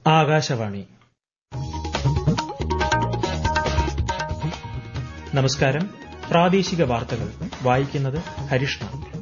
ആകാശവാണി നമസ്കാരം പ്രാദേശിക വാർത്തകൾ വായിക്കുന്നത് ഹരിഷ്ണ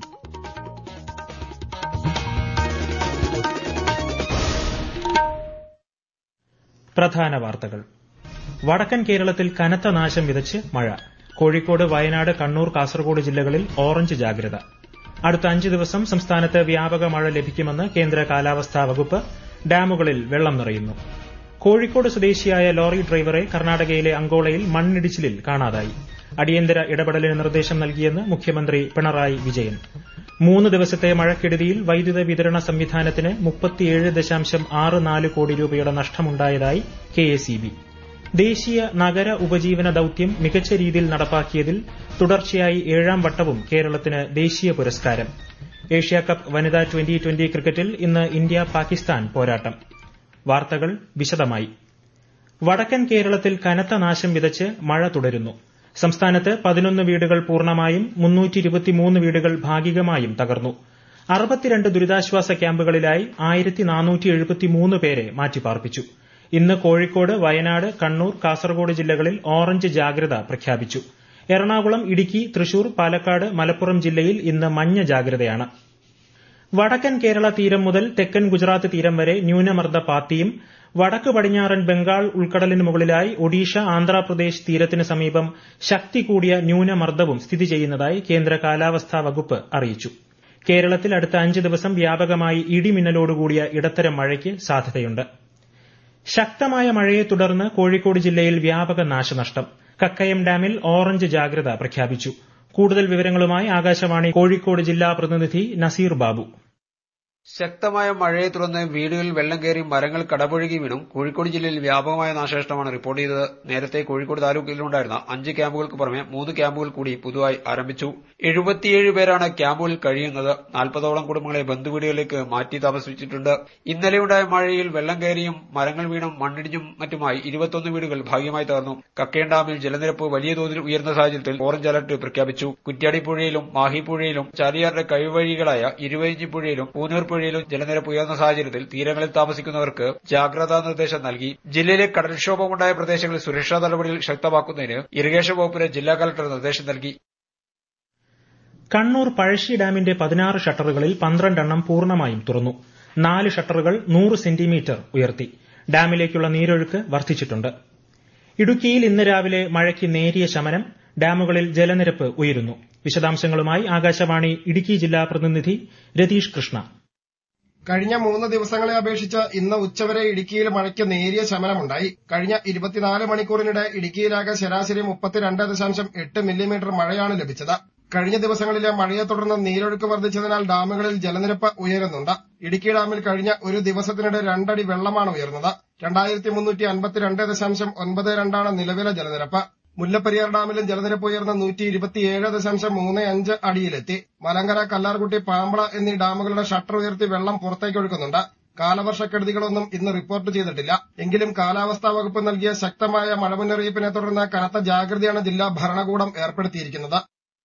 പ്രധാന വാർത്തകൾ വടക്കൻ കേരളത്തിൽ കനത്ത നാശം വിതച്ച് മഴ കോഴിക്കോട് വയനാട് കണ്ണൂർ കാസർഗോഡ് ജില്ലകളിൽ ഓറഞ്ച് ജാഗ്രത അടുത്ത അഞ്ച് ദിവസം സംസ്ഥാനത്ത് വ്യാപക മഴ ലഭിക്കുമെന്ന് കേന്ദ്ര കാലാവസ്ഥാ വകുപ്പ് ഡാമുകളിൽ വെള്ളം നിറയുന്നു കോഴിക്കോട് സ്വദേശിയായ ലോറി ഡ്രൈവറെ കർണാടകയിലെ അങ്കോളയിൽ മണ്ണിടിച്ചിലിൽ കാണാതായി അടിയന്തര ഇടപെടലിന് നിർദ്ദേശം നൽകിയെന്ന് മുഖ്യമന്ത്രി പിണറായി വിജയൻ മൂന്ന് ദിവസത്തെ മഴക്കെടുതിയിൽ വൈദ്യുത വിതരണ സംവിധാനത്തിന് മുപ്പത്തിയേഴ് ദശാംശം ആറ് നാല് കോടി രൂപയുടെ നഷ്ടമുണ്ടായതായി കെഎസ്ഇബി ദേശീയ നഗര ഉപജീവന ദൌത്യം മികച്ച രീതിയിൽ നടപ്പാക്കിയതിൽ തുടർച്ചയായി ഏഴാം വട്ടവും കേരളത്തിന് ദേശീയ പുരസ്കാരം ഏഷ്യാകപ്പ് വനിതാ ട്വന്റി ട്വന്റി ക്രിക്കറ്റിൽ ഇന്ന് ഇന്ത്യ പാകിസ്ഥാൻ പോരാട്ടം വാർത്തകൾ വിശദമായി വടക്കൻ കേരളത്തിൽ കനത്ത നാശം വിതച്ച് മഴ തുടരുന്നു സംസ്ഥാനത്ത് പതിനൊന്ന് വീടുകൾ പൂർണ്ണമായും മുന്നൂറ്റിയിരുപത്തിമൂന്ന് വീടുകൾ ഭാഗികമായും തകർന്നു അറുപത്തിരണ്ട് ദുരിതാശ്വാസ ക്യാമ്പുകളിലായി ആയിരത്തി നാനൂറ്റി എഴുപത്തിമൂന്ന് പേരെ മാറ്റിപ്പാർപ്പിച്ചു ഇന്ന് കോഴിക്കോട് വയനാട് കണ്ണൂർ കാസർഗോഡ് ജില്ലകളിൽ ഓറഞ്ച് ജാഗ്രത പ്രഖ്യാപിച്ചു എറണാകുളം ഇടുക്കി തൃശൂർ പാലക്കാട് മലപ്പുറം ജില്ലയിൽ ഇന്ന് മഞ്ഞ ജാഗ്രതയാണ് വടക്കൻ കേരള തീരം മുതൽ തെക്കൻ ഗുജറാത്ത് തീരം വരെ ന്യൂനമർദ്ദ പാത്തിയും വടക്ക് പടിഞ്ഞാറൻ ബംഗാൾ ഉൾക്കടലിന് മുകളിലായി ഒഡീഷ ആന്ധ്രാപ്രദേശ് തീരത്തിന് സമീപം ശക്തി കൂടിയ ന്യൂനമർദ്ദവും സ്ഥിതി ചെയ്യുന്നതായി കേന്ദ്ര കാലാവസ്ഥാ വകുപ്പ് അറിയിച്ചു കേരളത്തിൽ അടുത്ത അഞ്ച് ദിവസം വ്യാപകമായി ഇടിമിന്നലോടുകൂടിയ ഇടത്തരം മഴയ്ക്ക് സാധ്യതയുണ്ട് ശക്തമായ മഴയെ തുടർന്ന് കോഴിക്കോട് ജില്ലയിൽ വ്യാപക നാശനഷ്ടം കക്കയം ഡാമിൽ ഓറഞ്ച് ജാഗ്രത പ്രഖ്യാപിച്ചു കൂടുതൽ വിവരങ്ങളുമായി ആകാശവാണി കോഴിക്കോട് ജില്ലാ പ്രതിനിധി നസീർ ബാബു ശക്തമായ മഴയെ തുടർന്ന് വീടുകളിൽ വെള്ളം കയറി മരങ്ങൾ കടപുഴകി വീണും കോഴിക്കോട് ജില്ലയിൽ വ്യാപകമായ നാശനഷ്ടമാണ് റിപ്പോർട്ട് ചെയ്തത് നേരത്തെ കോഴിക്കോട് താലൂക്കിലുണ്ടായിരുന്ന അഞ്ച് ക്യാമ്പുകൾക്ക് പുറമെ മൂന്ന് ക്യാമ്പുകൾ കൂടി പുതുതായി ആരംഭിച്ചു എഴുപത്തിയേഴ് പേരാണ് ക്യാമ്പുകളിൽ കഴിയുന്നത് നാൽപ്പതോളം കുടുംബങ്ങളെ ബന്ധുവീടുകളിലേക്ക് മാറ്റി താമസിപ്പിച്ചിട്ടുണ്ട് ഇന്നലെയുണ്ടായ മഴയിൽ വെള്ളം കയറിയും മരങ്ങൾ വീണും മണ്ണിടിഞ്ഞും മറ്റുമായി ഇരുപത്തൊന്ന് വീടുകൾ ഭാഗ്യമായി തകർന്നു കക്കയം ഡാമിൽ ജലനിരപ്പ് വലിയ തോതിൽ ഉയർന്ന സാഹചര്യത്തിൽ ഓറഞ്ച് അലർട്ട് പ്രഖ്യാപിച്ചു കുറ്റ്യാടി പുഴയിലും മാഹി പുഴയിലും ചാലിയാറിന്റെ കഴിവഴികളായ ഇരുവയിഞ്ചി പുഴയിലും പൂനൂർ പുഴയിലും ജലനിരപ്പ് ഉയർന്ന സാഹചര്യത്തിൽ തീരങ്ങളിൽ താമസിക്കുന്നവർക്ക് ജാഗ്രതാ നിർദ്ദേശം നൽകി ജില്ലയിലെ കടൽക്ഷോഭമുണ്ടായ പ്രദേശങ്ങളിൽ സുരക്ഷാ നടപടികൾ ശക്തമാക്കുന്നതിന് ഇറിഗേഷൻ വകുപ്പിന് ജില്ലാ കലക്ടർ നിർദ്ദേശം നൽകി കണ്ണൂർ പഴശ്ശി ഡാമിന്റെ പതിനാറ് ഷട്ടറുകളിൽ പന്ത്രണ്ടെണ്ണം പൂർണ്ണമായും തുറന്നു നാല് ഷട്ടറുകൾ നൂറ് സെന്റിമീറ്റർ ഉയർത്തി ഡാമിലേക്കുള്ള നീരൊഴുക്ക് വർദ്ധിച്ചിട്ടുണ്ട് ഇടുക്കിയിൽ ഇന്ന് രാവിലെ മഴയ്ക്ക് നേരിയ ശമനം ഡാമുകളിൽ ജലനിരപ്പ് ഉയരുന്നു വിശദാംശങ്ങളുമായി ആകാശവാണി ഇടുക്കി ജില്ലാ പ്രതിനിധി രതീഷ് കൃഷ്ണ കഴിഞ്ഞ മൂന്ന് ദിവസങ്ങളെ അപേക്ഷിച്ച് ഇന്ന് ഉച്ചവരെ ഇടുക്കിയിൽ മഴയ്ക്ക് നേരിയ ശമനമുണ്ടായി കഴിഞ്ഞ ഇരുപത്തിനാല് മണിക്കൂറിനിടെ ഇടുക്കിയിലാകെ ശരാശരി മുപ്പത്തിരണ്ട് ദശാംശം എട്ട് മില്ലിമീറ്റർ മഴയാണ് ലഭിച്ചത് കഴിഞ്ഞ ദിവസങ്ങളിലെ മഴയെ തുടർന്ന് നീരൊഴുക്ക് വർദ്ധിച്ചതിനാൽ ഡാമുകളിൽ ജലനിരപ്പ് ഉയരുന്നുണ്ട് ഇടുക്കി ഡാമിൽ കഴിഞ്ഞ ഒരു ദിവസത്തിനിടെ രണ്ടടി വെള്ളമാണ് ഉയർന്നത് രണ്ടായിരത്തി മുന്നൂറ്റി അൻപത്തിരണ്ട് ദശാംശം ഒൻപത് രണ്ടാണ് നിലവിലെ ജലനിരപ്പ് മുല്ലപ്പെരിയാർ ഡാമിലും ജലനിരപ്പ് ഉയർന്ന നൂറ്റി ഇരുപത്തിയേഴ് ദശാംശം മൂന്ന് അഞ്ച് അടിയിലെത്തി മലങ്കര കല്ലാർകുട്ടി പാമ്പള എന്നീ ഡാമുകളുടെ ഷട്ടർ ഉയർത്തി വെള്ളം പുറത്തേക്ക് ഒഴുക്കുന്നുണ്ട് കാലവർഷക്കെടുതികളൊന്നും ഇന്ന് റിപ്പോർട്ട് ചെയ്തിട്ടില്ല എങ്കിലും കാലാവസ്ഥാ വകുപ്പ് നൽകിയ ശക്തമായ മഴ മുന്നറിയിപ്പിനെ തുടർന്ന് കനത്ത ജാഗ്രതയാണ് ജില്ലാ ഭരണകൂടം ഏർപ്പെടുത്തിയിരിക്കുന്നത്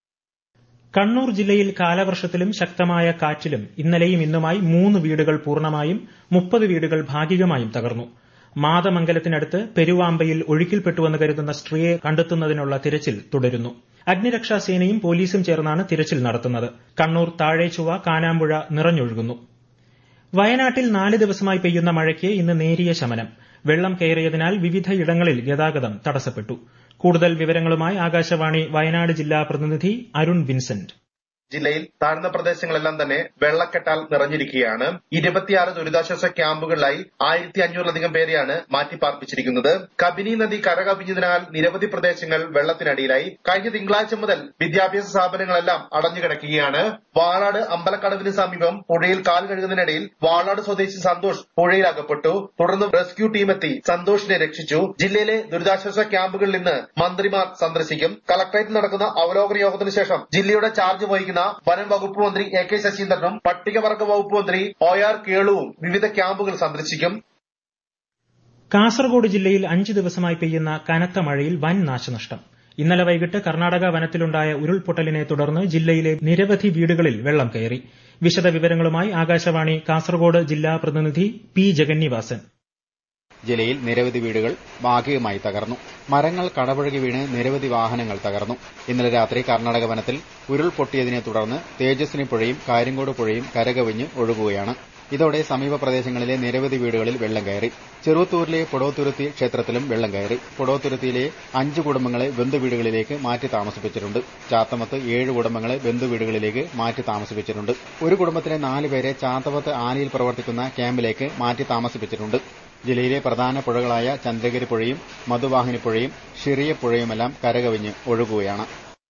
കണ്ണൂർ ജില്ലയിൽ കാലവർഷത്തിലും ശക്തമായ കാറ്റിലും ഇന്നലെയും ഇന്നുമായി മൂന്ന് വീടുകൾ പൂർണ്ണമായും മുപ്പത് വീടുകൾ ഭാഗികമായും തകർന്നു മാതമംഗലത്തിനടുത്ത് പെരുവാമ്പയിൽ ഒഴുക്കിൽപ്പെട്ടുവെന്ന് കരുതുന്ന സ്ത്രീയെ കണ്ടെത്തുന്നതിനുള്ള തിരച്ചിൽ തുടരുന്നു അഗ്നിരക്ഷാ സേനയും പോലീസും ചേർന്നാണ് തിരച്ചിൽ നടത്തുന്നത് കണ്ണൂർ താഴേച്ചുവ കാനാമ്പുഴ നിറഞ്ഞൊഴുകുന്നു വയനാട്ടിൽ നാല് ദിവസമായി പെയ്യുന്ന മഴയ്ക്ക് ഇന്ന് നേരിയ ശമനം വെള്ളം കയറിയതിനാൽ വിവിധയിടങ്ങളിൽ ഗതാഗതം തടസ്സപ്പെട്ടു കൂടുതൽ വിവരങ്ങളുമായി ആകാശവാണി വയനാട് ജില്ലാ പ്രതിനിധി അരുൺ വിൻസെന്റ് ജില്ലയിൽ താഴ്ന്ന പ്രദേശങ്ങളെല്ലാം തന്നെ വെള്ളക്കെട്ടാൽ നിറഞ്ഞിരിക്കുകയാണ് ഇരുപത്തിയാറ് ദുരിതാശ്വാസ ക്യാമ്പുകളിലായി ആയിരത്തി അഞ്ഞൂറിലധികം പേരെയാണ് മാറ്റിപ്പാർപ്പിച്ചിരിക്കുന്നത് കബിനി നദി കരകവിഞ്ഞതിനാൽ നിരവധി പ്രദേശങ്ങൾ വെള്ളത്തിനടിയിലായി കഴിഞ്ഞ തിങ്കളാഴ്ച മുതൽ വിദ്യാഭ്യാസ സ്ഥാപനങ്ങളെല്ലാം അടഞ്ഞുകിടക്കുകയാണ് വാളാട് അമ്പലക്കടവിന് സമീപം പുഴയിൽ കാൽ കഴുകുന്നതിനിടയിൽ വാളാട് സ്വദേശി സന്തോഷ് പുഴയിൽ അകപ്പെട്ടു തുടർന്ന് റെസ്ക്യൂ ടീമെത്തി സന്തോഷിനെ രക്ഷിച്ചു ജില്ലയിലെ ദുരിതാശ്വാസ ക്യാമ്പുകളിൽ ഇന്ന് മന്ത്രിമാർ സന്ദർശിക്കും കളക്ടറേറ്റിൽ നടക്കുന്ന അവലോകന യോഗത്തിന് ശേഷം ജില്ലയുടെ ചാർജ് വഹിക്കുന്ന വനം വകുപ്പ് മന്ത്രി എ കെ ശശീന്ദ്രനും പട്ടികവർഗ വകുപ്പ് മന്ത്രി ഒ ആർ കേളുവും വിവിധ ക്യാമ്പുകൾ സന്ദർശിക്കും കാസർഗോഡ് ജില്ലയിൽ അഞ്ച് ദിവസമായി പെയ്യുന്ന കനത്ത മഴയിൽ വൻ നാശനഷ്ടം ഇന്നലെ വൈകിട്ട് കർണാടക വനത്തിലുണ്ടായ ഉരുൾപൊട്ടലിനെ തുടർന്ന് ജില്ലയിലെ നിരവധി വീടുകളിൽ വെള്ളം കയറി വിശദവിവരങ്ങളുമായി ആകാശവാണി കാസർഗോഡ് ജില്ലാ പ്രതിനിധി പി ജഗന്നിവാസൻ ജില്ലയിൽ നിരവധി വീടുകൾ ഭാഗികമായി തകർന്നു മരങ്ങൾ കടപുഴകി വീണ് നിരവധി വാഹനങ്ങൾ തകർന്നു ഇന്നലെ രാത്രി കർണാടക വനത്തിൽ ഉരുൾപൊട്ടിയതിനെ തുടർന്ന് തേജസ്വിനി പുഴയും കാര്യങ്കോട് പുഴയും കരകവിഞ്ഞ് ഒഴുകുകയാണ് ഇതോടെ സമീപ പ്രദേശങ്ങളിലെ നിരവധി വീടുകളിൽ വെള്ളം കയറി ചെറുവത്തൂരിലെ പൊടോത്തുരുത്തി ക്ഷേത്രത്തിലും വെള്ളം കയറി പൊടോത്തുരുത്തിയിലെ അഞ്ച് കുടുംബങ്ങളെ ബന്ധുവീടുകളിലേക്ക് മാറ്റി താമസിപ്പിച്ചിട്ടുണ്ട് ചാത്തമത്ത് ഏഴ് കുടുംബങ്ങളെ ബന്ധുവീടുകളിലേക്ക് മാറ്റി താമസിപ്പിച്ചിട്ടുണ്ട് ഒരു കുടുംബത്തിലെ നാല് പേരെ ചാത്തമത്ത് ആനയിൽ പ്രവർത്തിക്കുന്ന ക്യാമ്പിലേക്ക് മാറ്റി താമസിപ്പിച്ചിട്ടുണ്ട് ജില്ലയിലെ പ്രധാന പുഴകളായ ചന്ദ്രഗിരി പുഴയും മധുവാഹിനി പുഴയും ഷിറിയ പുഴയുമെല്ലാം കരകവിഞ്ഞ് ഒഴുകുകയാണ്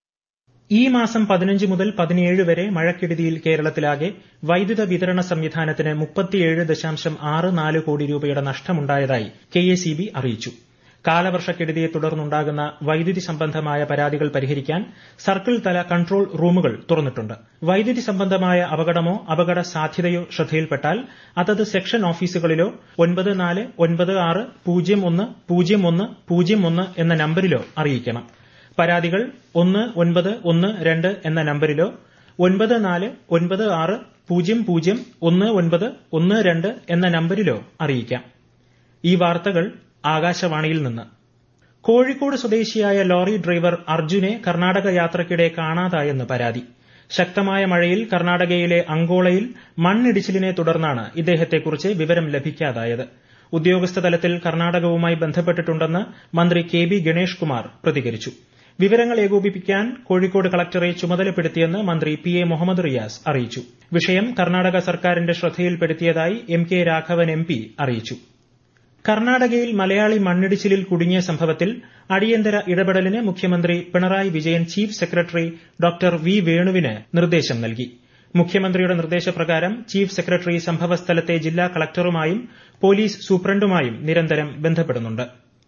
ഈ മാസം പതിനഞ്ച് മുതൽ പതിനേഴ് വരെ മഴക്കെടുതിയിൽ കേരളത്തിലാകെ വൈദ്യുത വിതരണ സംവിധാനത്തിന് മുപ്പത്തിയേഴ് ദശാംശം ആറ് നാല് കോടി രൂപയുടെ നഷ്ടമുണ്ടായതായി കെ എ സി ബി അറിയിച്ചു കാലവർഷക്കെടുതിയെ തുടർന്നുണ്ടാകുന്ന വൈദ്യുതി സംബന്ധമായ പരാതികൾ പരിഹരിക്കാൻ സർക്കിൾ തല കൺട്രോൾ റൂമുകൾ തുറന്നിട്ടുണ്ട് വൈദ്യുതി സംബന്ധമായ അപകടമോ അപകട സാധ്യതയോ ശ്രദ്ധയിൽപ്പെട്ടാൽ അതത് സെക്ഷൻ ഓഫീസുകളിലോ ഒൻപത് നാല് ഒൻപത് ആറ് പൂജ്യം ഒന്ന് പൂജ്യം ഒന്ന് പൂജ്യം ഒന്ന് എന്ന നമ്പരിലോ അറിയിക്കണം പരാതികൾ ഒന്ന് ഒൻപത് ഒന്ന് രണ്ട് എന്ന നമ്പരിലോ ഒൻപത് നാല് ഒൻപത് ആറ് പൂജ്യം പൂജ്യം ഒന്ന് ഒൻപത് ഒന്ന് രണ്ട് എന്ന നമ്പരിലോ അറിയിക്കാം ഈ വാർത്തകൾ ആകാശവാണിയിൽ നിന്ന് കോഴിക്കോട് സ്വദേശിയായ ലോറി ഡ്രൈവർ അർജുനെ കർണാടക യാത്രയ്ക്കിടെ കാണാതായെന്ന് പരാതി ശക്തമായ മഴയിൽ കർണാടകയിലെ അങ്കോളയിൽ മണ്ണിടിച്ചിലിനെ തുടർന്നാണ് ഇദ്ദേഹത്തെക്കുറിച്ച് വിവരം ലഭിക്കാതായത് ഉദ്യോഗസ്ഥ തലത്തിൽ കർണാടകവുമായി ബന്ധപ്പെട്ടിട്ടുണ്ടെന്ന് മന്ത്രി കെ ബി ഗണേഷ് കുമാർ പ്രതികരിച്ചു വിവരങ്ങൾ ഏകോപിപ്പിക്കാൻ കോഴിക്കോട് കളക്ടറെ ചുമതലപ്പെടുത്തിയെന്ന് മന്ത്രി പി എ മുഹമ്മദ് റിയാസ് അറിയിച്ചു വിഷയം കർണാടക സർക്കാരിന്റെ ശ്രദ്ധയിൽപ്പെടുത്തിയതായി M K Raghavan M P അറിയിച്ചു കർണാടകയിൽ മലയാളി മണ്ണിടിച്ചിലിൽ കുടുങ്ങിയ സംഭവത്തിൽ അടിയന്തര ഇടപെടലിന് മുഖ്യമന്ത്രി Pinarayi Vijayan chief secretary doctor V വേണുവിന് നിർദ്ദേശം നൽകി മുഖ്യമന്ത്രിയുടെ നിർദ്ദേശപ്രകാരം ചീഫ് സെക്രട്ടറി സംഭവസ്ഥലത്തെ ജില്ലാ കളക്ടറുമായും പോലീസ് സൂപ്രണ്ടുമായും നിരന്തരം ബന്ധപ്പെടുന്നുണ്ട്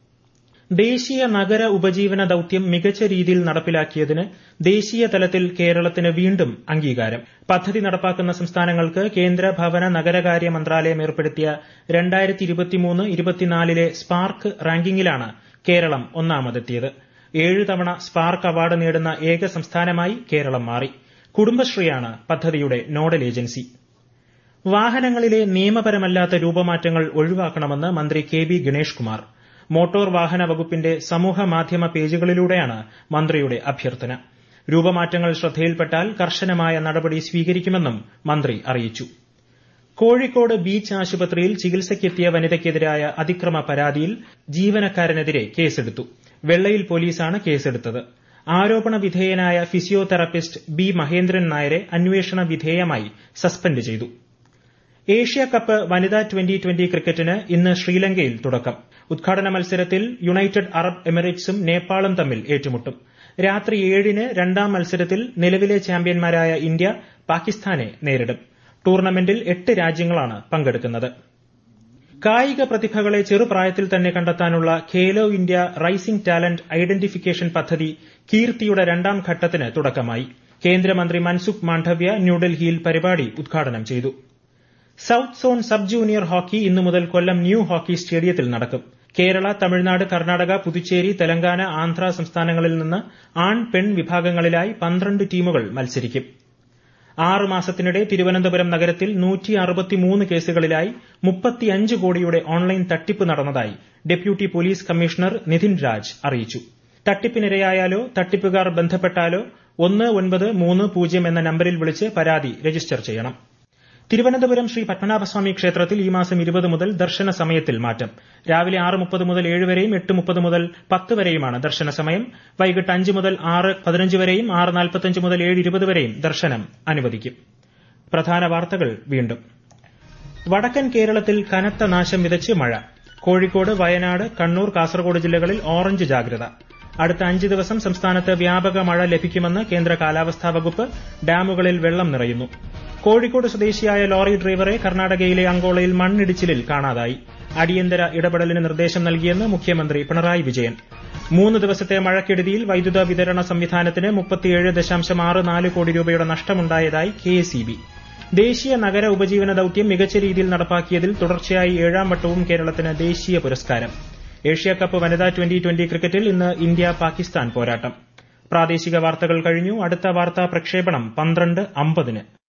ദേശീയ നഗര ഉപജീവന ദൌത്യം മികച്ച രീതിയിൽ നടപ്പിലാക്കിയതിന് ദേശീയ തലത്തിൽ കേരളത്തിന് വീണ്ടും അംഗീകാരം പദ്ധതി നടപ്പാക്കുന്ന സംസ്ഥാനങ്ങൾക്ക് കേന്ദ്ര ഭവന നഗരകാര്യ മന്ത്രാലയം ഏർപ്പെടുത്തിയ രണ്ടായിരത്തി ഇരുപത്തിമൂന്ന് ഇരുപത്തിനാലിലെ സ്പാർക്ക് റാങ്കിങ്ങിലാണ് കേരളം ഒന്നാമതെത്തിയത് ഏഴ് തവണ സ്പാർക്ക് അവാർഡ് നേടുന്ന ഏക സംസ്ഥാനമായി കേരളം മാറി കുടുംബശ്രീയാണ് പദ്ധതിയുടെ നോഡൽ ഏജൻസി വാഹനങ്ങളിലെ നിയമപരമല്ലാത്ത രൂപമാറ്റങ്ങൾ ഒഴിവാക്കണമെന്ന് മന്ത്രി K B Ganesh Kumar motor വാഹന വകുപ്പിന്റെ സമൂഹ മാധ്യമ പേജുകളിലൂടെയാണ് മന്ത്രിയുടെ അഭ്യർത്ഥന രൂപമാറ്റങ്ങൾ ശ്രദ്ധയിൽപ്പെട്ടാൽ കർശനമായ നടപടി സ്വീകരിക്കുമെന്നും മന്ത്രി അറിയിച്ചു കോഴിക്കോട് ബീച്ച് ആശുപത്രിയിൽ ചികിത്സയ്ക്കെത്തിയ വനിതയ്ക്കെതിരായ അതിക്രമ പരാതിയിൽ ജീവനക്കാരനെതിരെ കേസെടുത്തു വെള്ളയിൽ പോലീസാണ് കേസെടുത്തത് ആരോപണ വിധേയനായ ഫിസിയോതെറാപ്പിസ്റ്റ് ബി മഹേന്ദ്രൻ നായരെ അന്വേഷണ വിധേയമായി സസ്പെൻഡ് ചെയ്തു ഏഷ്യ കപ്പ് വനിതാ ട്വന്റി ട്വന്റി ക്രിക്കറ്റിന് ഇന്ന് ശ്രീലങ്കയിൽ തുടക്കം ഉദ്ഘാടന മത്സരത്തിൽ യുണൈറ്റഡ് അറബ് എമിറേറ്റ്സും നേപ്പാളും തമ്മിൽ ഏറ്റുമുട്ടും രാത്രി ഏഴിന് രണ്ടാം മത്സരത്തിൽ നിലവിലെ ചാമ്പ്യന്മാരായ ഇന്ത്യ പാകിസ്ഥാനെ നേരിടും ടൂർണമെന്റിൽ എട്ട് രാജ്യങ്ങളാണ് പങ്കെടുക്കുന്നത് കായിക പ്രതിഭകളെ ചെറുപ്രായത്തിൽ തന്നെ കണ്ടെത്താനുള്ള Khelo India rising talent identification പദ്ധതി കീർത്തിയുടെ രണ്ടാം ഘട്ടത്തിന് തുടക്കമായി കേന്ദ്രമന്ത്രി മൻസുഖ് മാണ്ഡവ്യ ന്യൂഡൽഹിയിൽ പരിപാടി ഉദ്ഘാടനം ചെയ്തു south zone sub junior hockey ഇന്നു മുതൽ കൊല്ലം ന്യൂ ഹോക്കി സ്റ്റേഡിയത്തിൽ നടക്കും കേരള തമിഴ്നാട് കർണാടക പുതുച്ചേരി തെലങ്കാന ആന്ധ്ര സംസ്ഥാനങ്ങളിൽ നിന്ന് ആൺ പെൺ വിഭാഗങ്ങളിലായി പന്ത്രണ്ട് ടീമുകൾ മത്സരിക്കും ആറ് മാസത്തിനിടെ തിരുവനന്തപുരം നഗരത്തിൽ കേസുകളിലായി മുപ്പത്തിയഞ്ച് കോടിയുടെ ഓൺലൈൻ തട്ടിപ്പ് നടന്നതായി deputy police commissioner Nithin Raj അറിയിച്ചു തട്ടിപ്പിനിരയായാലോ തട്ടിപ്പുകാർ ബന്ധപ്പെട്ടാലോ ഒന്ന് ഒൻപത് മൂന്ന് പൂജ്യം എന്ന നമ്പരിൽ വിളിച്ച് പരാതി രജിസ്റ്റർ ചെയ്യണം തിരുവനന്തപുരം ശ്രീ പത്മനാഭസ്വാമി ക്ഷേത്രത്തിൽ ഈ മാസം ഇരുപത് മുതൽ ദർശന സമയത്തിൽ മാറ്റം രാവിലെ ആറ് മുപ്പത് മുതൽ ഏഴ് വരെയും എട്ട് മുപ്പത് മുതൽ പത്ത് വരെയുമാണ് ദർശന സമയം വൈകിട്ട് അഞ്ച് മുതൽ ആറ് പതിനഞ്ച് വരെയും ആറ് നാൽപ്പത്തഞ്ച് മുതൽ ഏഴ് ഇരുപത് വരെയും ദർശനം അനുവദിക്കും പ്രധാന വാർത്തകൾ വീണ്ടും വടക്കൻ കേരളത്തിൽ കനത്ത നാശം വിതച്ച് മഴ കോഴിക്കോട് വയനാട് കണ്ണൂർ കാസർഗോഡ് ജില്ലകളിൽ ഓറഞ്ച് ജാഗ്രത അടുത്ത അഞ്ച് ദിവസം സംസ്ഥാനത്ത് വ്യാപക മഴ ലഭിക്കുമെന്ന് കേന്ദ്ര കാലാവസ്ഥാ വകുപ്പ് ഡാമുകളിൽ വെള്ളം നിറയുന്നു കോഴിക്കോട് സ്വദേശിയായ ലോറി ഡ്രൈവറെ കർണാടകയിലെ അങ്കോളയിൽ മണ്ണിടിച്ചിലിൽ കാണാതായി അടിയന്തര ഇടപെടലിന് നിർദ്ദേശം നൽകിയെന്ന് മുഖ്യമന്ത്രി പിണറായി വിജയൻ മൂന്ന് ദിവസത്തെ മഴക്കെടുതിയിൽ വൈദ്യുത വിതരണ സംവിധാനത്തിന് മുപ്പത്തിയേഴ് ദശാംശം ആറ് നാല് കോടി രൂപയുടെ നഷ്ടമുണ്ടായതായി കെ ദേശീയ നഗര ഉപജീവന ദൌത്യം മികച്ച രീതിയിൽ നടപ്പാക്കിയതിൽ തുടർച്ചയായി ഏഴാം വട്ടവും കേരളത്തിന് ദേശീയ പുരസ്കാരം ഏഷ്യ കപ്പ് വനിതാ ട്വന്റി ട്വന്റി ക്രിക്കറ്റിൽ ഇന്ന് ഇന്ത്യ പാകിസ്ഥാൻ പോരാട്ടം പ്രാദേശിക വാർത്തകൾ കഴിഞ്ഞു അടുത്ത വാർത്താ പ്രക്ഷേപണം പന്ത്രണ്ട് അമ്പതിന്